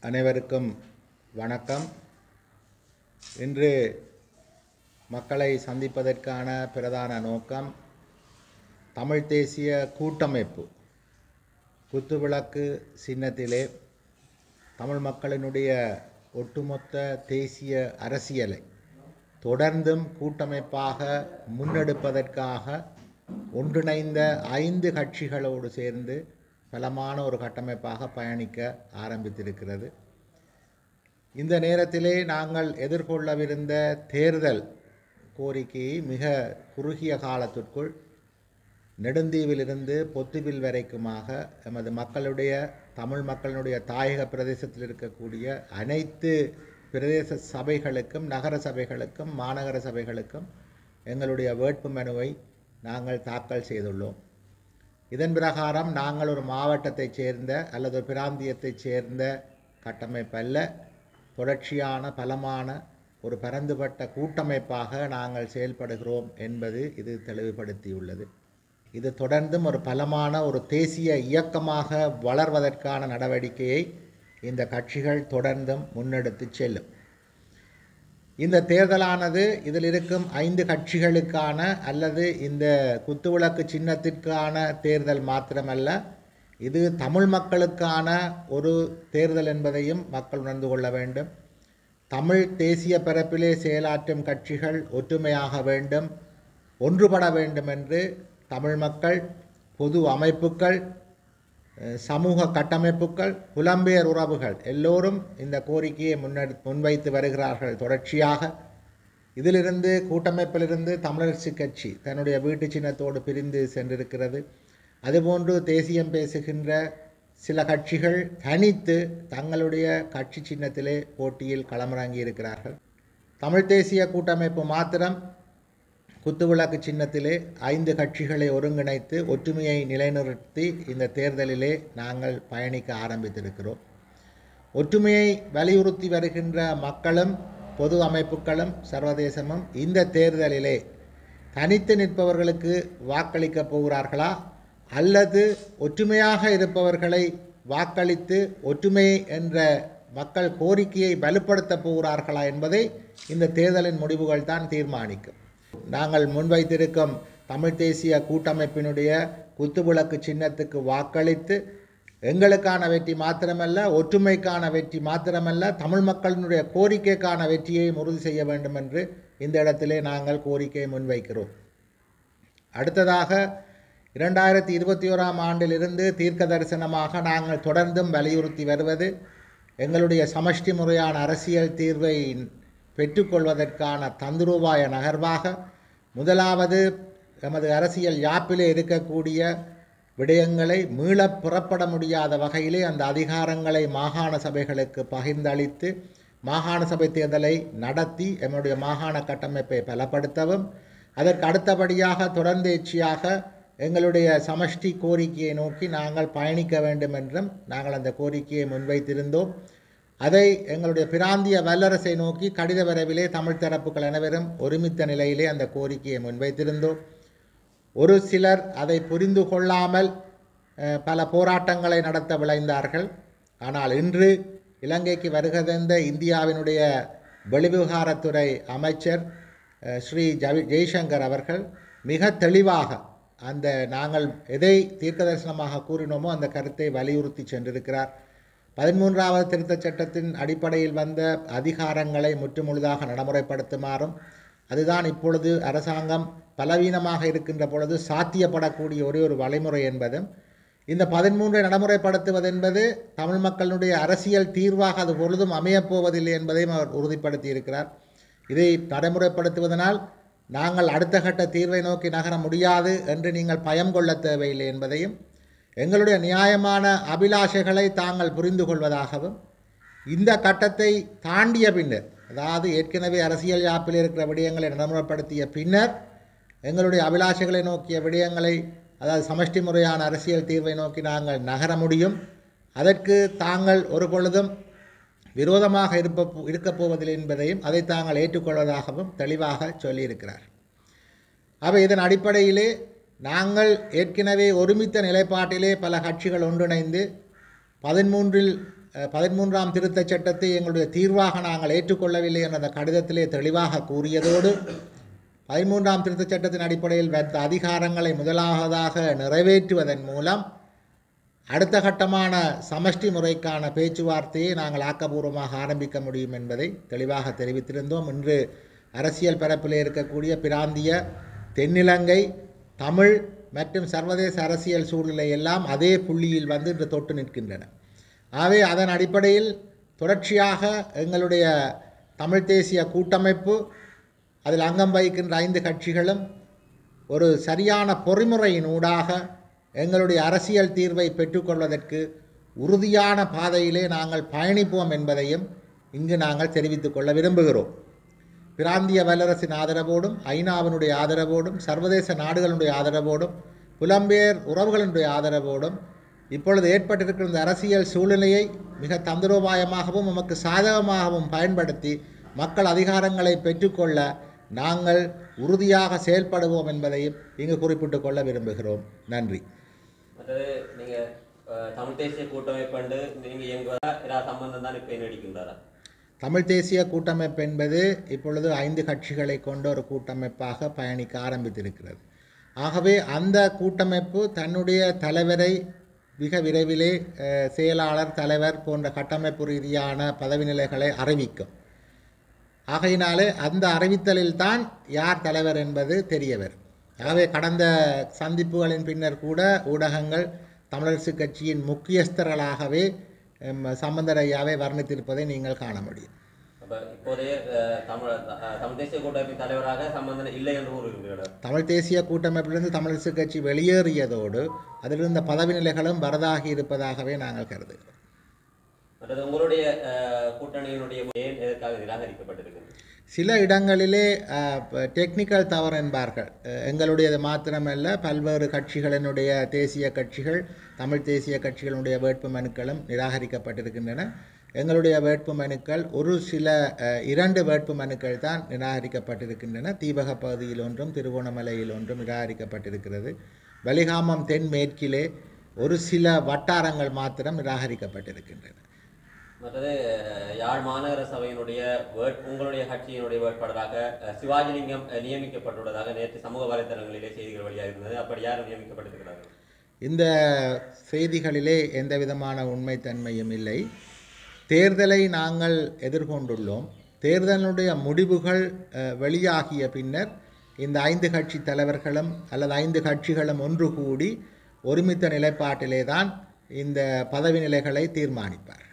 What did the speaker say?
அனைவருக்கும் வணக்கம் இன்று மக்களை சந்திப்பதற்கான பிரதான நோக்கம் தமிழ் தேசிய கூட்டமைப்பு குத்துவிளக்கு சின்னத்திலே தமிழ் மக்களினுடைய ஒட்டுமொத்த தேசிய அரசியலை தொடர்ந்தும் கூட்டமைப்பாக முன்னெடுப்பதற்காக ஒன்றிணைந்த ஐந்து கட்சிகளோடு சேர்ந்து பலமான ஒரு கட்டமைப்பாக பயணிக்க ஆரம்பித்திருக்கிறது இந்த நேரத்திலே நாங்கள் எதிர்கொள்ளவிருந்த தேர்தல் கோரிக்கையை மிக குறுகிய காலத்திற்குள் நெடுந்தீவிலிருந்து பொத்துவில் வரைக்குமாக எமது மக்களுடைய தமிழ் மக்களினுடைய தாயக பிரதேசத்தில் இருக்கக்கூடிய அனைத்து பிரதேச சபைகளுக்கும் நகர சபைகளுக்கும் மாநகர சபைகளுக்கும் எங்களுடைய வேட்பு மனுவை நாங்கள் தாக்கல் செய்துள்ளோம் இதன் பிரகாரம் நாங்கள் ஒரு மாவட்டத்தைச் சேர்ந்த அல்லது ஒரு பிராந்தியத்தைச் சேர்ந்த கட்டமைப்பல்ல தொடர்ச்சியான பலமான ஒரு பரந்துபட்ட கூட்டமைப்பாக நாங்கள் செயல்படுகிறோம் என்பது இது தெளிவுபடுத்தியுள்ளது இது தொடர்ந்தும் ஒரு பலமான ஒரு தேசிய இயக்கமாக வளர்வதற்கான நடவடிக்கையை இந்த கட்சிகள் தொடர்ந்தும் முன்னெடுத்து செல்லும் இந்த தேர்தலானது இதில் இருக்கும் ஐந்து கட்சிகளுக்கான அல்லது இந்த குத்துவிளக்கு சின்னத்திற்கான தேர்தல் மாத்திரமல்ல இது தமிழ் மக்களுக்கான ஒரு தேர்தல் என்பதையும் மக்கள் உணர்ந்து கொள்ள வேண்டும் தமிழ் தேசிய பரப்பிலே செயலாற்றும் கட்சிகள் ஒற்றுமையாக வேண்டும் ஒன்றுபட வேண்டும் என்று தமிழ் மக்கள் பொது அமைப்புகள் சமூக கட்டமைப்புகள் புலம்பெயர் உறவுகள் எல்லோரும் இந்த கோரிக்கையை முன்னெடு முன்வைத்து வருகிறார்கள் தொடர்ச்சியாக இதிலிருந்து கூட்டமைப்பிலிருந்து தமிழரசு கட்சி தன்னுடைய வீட்டு சின்னத்தோடு பிரிந்து சென்றிருக்கிறது அதுபோன்று தேசியம் பேசுகின்ற சில கட்சிகள் தனித்து தங்களுடைய கட்சி சின்னத்திலே போட்டியில் களமிறங்கி இருக்கிறார்கள் தமிழ் தேசிய கூட்டமைப்பு மாத்திரம் குத்துவிளக்கு சின்னத்திலே ஐந்து கட்சிகளை ஒருங்கிணைத்து ஒற்றுமையை நிலைநிறுத்தி இந்த தேர்தலிலே நாங்கள் பயணிக்க ஆரம்பித்திருக்கிறோம் ஒற்றுமையை வலியுறுத்தி வருகின்ற மக்களும் பொது அமைப்புகளும் சர்வதேசமும் இந்த தேர்தலிலே தனித்து நிற்பவர்களுக்கு வாக்களிக்கப் போகிறார்களா அல்லது ஒற்றுமையாக இருப்பவர்களை வாக்களித்து ஒற்றுமை என்ற மக்கள் கோரிக்கையை வலுப்படுத்தப் போகிறார்களா என்பதை இந்த தேர்தலின் முடிவுகள் தான் தீர்மானிக்கும் நாங்கள் முன்வைத்திருக்கும் தமிழ் தேசிய கூட்டமைப்பினுடைய குத்துவிளக்கு சின்னத்துக்கு வாக்களித்து எங்களுக்கான வெற்றி மாத்திரமல்ல ஒற்றுமைக்கான வெற்றி மாத்திரமல்ல தமிழ் மக்களினுடைய கோரிக்கைக்கான வெற்றியை உறுதி செய்ய வேண்டும் என்று இந்த இடத்திலே நாங்கள் கோரிக்கையை முன்வைக்கிறோம் அடுத்ததாக இரண்டாயிரத்தி இருபத்தி ஓராம் ஆண்டிலிருந்து தீர்க்க தரிசனமாக நாங்கள் தொடர்ந்தும் வலியுறுத்தி வருவது எங்களுடைய சமஷ்டி முறையான அரசியல் தீர்வை பெற்றுக்கொள்வதற்கான தந்துருவாய நகர்வாக முதலாவது எமது அரசியல் யாப்பிலே இருக்கக்கூடிய விடயங்களை மீளப் புறப்பட முடியாத வகையிலே அந்த அதிகாரங்களை மாகாண சபைகளுக்கு பகிர்ந்தளித்து மாகாண சபை தேர்தலை நடத்தி எம்முடைய மாகாண கட்டமைப்பை பலப்படுத்தவும் அதற்கு அடுத்தபடியாக தொடர்ந்தேச்சியாக எங்களுடைய சமஷ்டி கோரிக்கையை நோக்கி நாங்கள் பயணிக்க வேண்டும் என்றும் நாங்கள் அந்த கோரிக்கையை முன்வைத்திருந்தோம் அதை எங்களுடைய பிராந்திய வல்லரசை நோக்கி கடித வரைவிலே தமிழ் தரப்புகள் அனைவரும் ஒருமித்த நிலையிலே அந்த கோரிக்கையை முன்வைத்திருந்தோம் ஒரு சிலர் அதை புரிந்து கொள்ளாமல் பல போராட்டங்களை நடத்த விளைந்தார்கள் ஆனால் இன்று இலங்கைக்கு வருகதந்த இந்தியாவினுடைய வெளிவிவகாரத்துறை அமைச்சர் ஸ்ரீ ஜவி ஜெய்சங்கர் அவர்கள் மிக தெளிவாக அந்த நாங்கள் எதை தீர்க்க தரிசனமாக கூறினோமோ அந்த கருத்தை வலியுறுத்தி சென்றிருக்கிறார் பதிமூன்றாவது திருத்தச் சட்டத்தின் அடிப்படையில் வந்த அதிகாரங்களை முற்றுமுழுதாக நடைமுறைப்படுத்துமாறும் அதுதான் இப்பொழுது அரசாங்கம் பலவீனமாக இருக்கின்ற பொழுது சாத்தியப்படக்கூடிய ஒரே ஒரு வழிமுறை என்பதும் இந்த பதிமூன்றை நடைமுறைப்படுத்துவது என்பது தமிழ் மக்களுடைய அரசியல் தீர்வாக அது பொழுதும் அமையப்போவதில்லை என்பதையும் அவர் உறுதிப்படுத்தி இருக்கிறார் இதை நடைமுறைப்படுத்துவதனால் நாங்கள் அடுத்த கட்ட தீர்வை நோக்கி நகர முடியாது என்று நீங்கள் பயம் கொள்ள தேவையில்லை என்பதையும் எங்களுடைய நியாயமான அபிலாஷைகளை தாங்கள் புரிந்து கொள்வதாகவும் இந்த கட்டத்தை தாண்டிய பின்னர் அதாவது ஏற்கனவே அரசியல் யாப்பில் இருக்கிற விடயங்களை நடைமுறைப்படுத்திய பின்னர் எங்களுடைய அபிலாஷைகளை நோக்கிய விடயங்களை அதாவது சமஷ்டி முறையான அரசியல் தீர்வை நோக்கி நாங்கள் நகர முடியும் அதற்கு தாங்கள் ஒரு பொழுதும் விரோதமாக இருப்ப இருக்கப் போவதில்லை என்பதையும் அதை தாங்கள் ஏற்றுக்கொள்வதாகவும் தெளிவாக சொல்லியிருக்கிறார் அவை இதன் அடிப்படையிலே நாங்கள் ஏற்கனவே ஒருமித்த நிலைப்பாட்டிலே பல கட்சிகள் ஒன்றிணைந்து பதிமூன்றில் அஹ், பதிமூன்றாம் திருத்தச் சட்டத்தை எங்களுடைய தீர்வாக நாங்கள் ஏற்றுக்கொள்ளவில்லை என்ற அந்த கடிதத்திலே தெளிவாக கூறியதோடு பதிமூன்றாம் திருத்தச் சட்டத்தின் அடிப்படையில் வைத்த அதிகாரங்களை முதலாவதாக நிறைவேற்றுவதன் மூலம் அடுத்த கட்டமான சமஷ்டி முறைக்கான பேச்சுவார்த்தையை நாங்கள் ஆக்கபூர்வமாக ஆரம்பிக்க முடியும் என்பதை தெளிவாக தெரிவித்திருந்தோம் இன்று அரசியல் பரப்பில் இருக்கக்கூடிய பிராந்திய தென்னிலங்கை தமிழ் மற்றும் சர்வதேச அரசியல் சூழ்நிலை எல்லாம் அதே புள்ளியில் வந்து இன்று தொட்டு நிற்கின்றன ஆகவே அதன் அடிப்படையில் தொடர்ச்சியாக எங்களுடைய தமிழ் தேசிய கூட்டமைப்பு அதில் அங்கம் வகிக்கின்ற ஐந்து கட்சிகளும் ஒரு சரியான பொறிமுறையின் ஊடாக எங்களுடைய அரசியல் தீர்வை பெற்றுக்கொள்வதற்கு உறுதியான பாதையிலே நாங்கள் பயணிப்போம் என்பதையும் இங்கு நாங்கள் தெரிவித்துக் கொள்ள விரும்புகிறோம் பிராந்திய வல்லரசின் ஆதரவோடும் ஐநாவினுடைய ஆதரவோடும் சர்வதேச நாடுகளுடைய ஆதரவோடும் புலம்பெயர் உறவுகளினுடைய ஆதரவோடும் இப்பொழுது ஏற்பட்டிருக்கிற இந்த அரசியல் சூழ்நிலையை மிக தந்திரோபாயமாகவும் நமக்கு சாதகமாகவும் பயன்படுத்தி மக்கள் அதிகாரங்களை பெற்றுக்கொள்ள நாங்கள் உறுதியாக செயல்படுவோம் என்பதையும் இங்கு குறிப்பிட்டுக் கொள்ள விரும்புகிறோம் நன்றி மற்றது நீங்க அஹ், தமிழ் தேசிய கூட்டமைப்பு நீங்க இயங்குவதா இரா சம்பந்தம் தான் இப்ப நடிக்கின்றாரா தமிழ் தேசிய கூட்டமைப்பு என்பது இப்பொழுது ஐந்து கட்சிகளை கொண்ட ஒரு கூட்டமைப்பாக பயணிக்க ஆரம்பித்திருக்கிறது ஆகவே அந்த கூட்டமைப்பு தன்னுடைய தலைவரை மிக விரைவிலே அஹ், செயலாளர் தலைவர் போன்ற கட்டமைப்பு ரீதியான பதவி நிலைகளை அறிவிக்கும் ஆகையினாலே அந்த அறிவித்தலில் தான் யார் தலைவர் என்பது தெரிய வரும் ஆகவே கடந்த சந்திப்புகளின் பின்னர் கூட ஊடகங்கள் தமிழரசு கட்சியின் முக்கியஸ்தர்களாகவே எம், சம்பந்தர் ஐயாவை வர்ணித்திருப்பதை நீங்கள் காண முடியும் அப்ப இப்போதைய அஹ், தமிழ் அஹ், தமிழ் தேசிய கூட்டமைப்பின் தலைவராக சம்பந்தம் இல்லை என்று கூறுகிறீர்கள் தமிழ் தேசிய கூட்டமைப்பிலிருந்து தமிழரசு கட்சி வெளியேறியதோடு அதிலிருந்த பதவி நிலைகளும் வரதாகி இருப்பதாகவே நாங்கள் கருதுகிறோம் மற்றது உங்களுடைய அஹ், கூட்டணியினுடைய ஏன் எதற்காக நிராகரிக்கப்பட்டிருக்கிறது சில இடங்களிலே டெக்னிக்கல் தவறு என்பார்கள் அஹ், எங்களுடையது மாத்திரமல்ல பல்வேறு கட்சிகளினுடைய தேசிய கட்சிகள் தமிழ் தேசிய கட்சிகளுடைய வேட்பு மனுக்களும் நிராகரிக்கப்பட்டிருக்கின்றன எங்களுடைய வேட்பு மனுக்கள் ஒரு சில அஹ், இரண்டு வேட்பு மனுக்கள் தான் நிராகரிக்கப்பட்டிருக்கின்றன தீபக பகுதியில் ஒன்றும் திருகோணமலையில் ஒன்றும் நிராகரிக்கப்பட்டிருக்கிறது வலிகாமம் தென் மேற்கிலே ஒரு சில வட்டாரங்கள் மாத்திரம் நிராகரிக்கப்பட்டிருக்கின்றன மற்றது அஹ், யாழ் மாநகர சபையினுடைய வேட் உங்களுடைய கட்சியினுடைய வேட்பாளராக அஹ், சிவாஜிலிங்கம் அஹ், நியமிக்கப்பட்டுள்ளதாக நேற்று சமூக வலைத்தளங்களிலே செய்திகள் வெளியாக இருந்தது அப்படி யார் நியமிக்கப்பட்டிருக்கிறார்கள் இந்த செய்திகளிலே எந்த விதமான உண்மைத்தன்மையும் இல்லை தேர்தலை நாங்கள் எதிர்கொண்டுள்ளோம் தேர்தலுடைய முடிவுகள் அஹ், வெளியாகிய பின்னர் இந்த ஐந்து கட்சி தலைவர்களும் அல்லது ஐந்து கட்சிகளும் ஒன்று கூடி ஒருமித்த நிலைப்பாட்டிலே தான் இந்த பதவி நிலைகளை தீர்மானிப்பார்